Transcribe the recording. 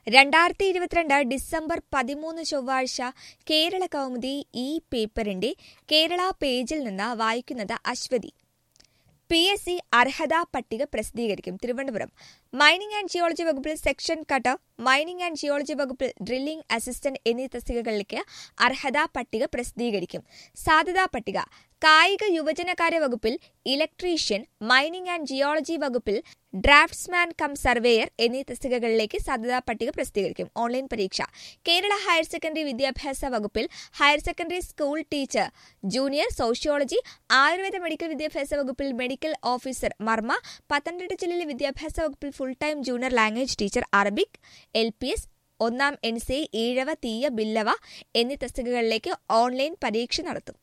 രണ്ടായിരത്തി ഇരുപത്തിരണ്ട് ഡിസംബർ പതിമൂന്ന് ചൊവ്വാഴ്ച കേരള കൗമുദി ഈ പേപ്പറിന്റെ കേരള പേജിൽ നിന്ന് വായിക്കുന്നത് അശ്വതി പി എസ് സി അർഹതാ പട്ടിക പ്രസിദ്ധീകരിക്കും തിരുവനന്തപുരം മൈനിംഗ് ആൻഡ് ജിയോളജി വകുപ്പിൽ section cutter mining and geology വകുപ്പിൽ ഡ്രില്ലിംഗ് അസിസ്റ്റന്റ് എന്നീ തസ്തികകളിലേക്ക് അർഹതാ പട്ടിക പ്രസിദ്ധീകരിക്കും സാധ്യതാ പട്ടിക കായിക യുവജനകാര്യ വകുപ്പിൽ ഇലക്ട്രീഷ്യൻ മൈനിംഗ് ആൻഡ് ജിയോളജി വകുപ്പിൽ ഡ്രാഫ്റ്റ്സ്മാൻ കം സർവേയർ എന്നീ തസ്തികകളിലേക്ക് സാധ്യതാ പട്ടിക പ്രസിദ്ധീകരിക്കും ഓൺലൈൻ പരീക്ഷ കേരള ഹയർ സെക്കൻഡറി വിദ്യാഭ്യാസ വകുപ്പിൽ higher secondary school teacher junior sociology Ayurveda medical വിദ്യാഭ്യാസ വകുപ്പിൽ മെഡിക്കൽ ഓഫീസർ മർമ്മ പത്തനംതിട്ട ജില്ലയിലെ വിദ്യാഭ്യാസ വകുപ്പിൽ full time junior language teacher Arabic L P S ഒന്നാം എൻ സി ഈഴവ തീയ ബില്ലവ എന്നീ തസ്തികകളിലേക്ക് ഓൺലൈൻ പരീക്ഷ നടത്തും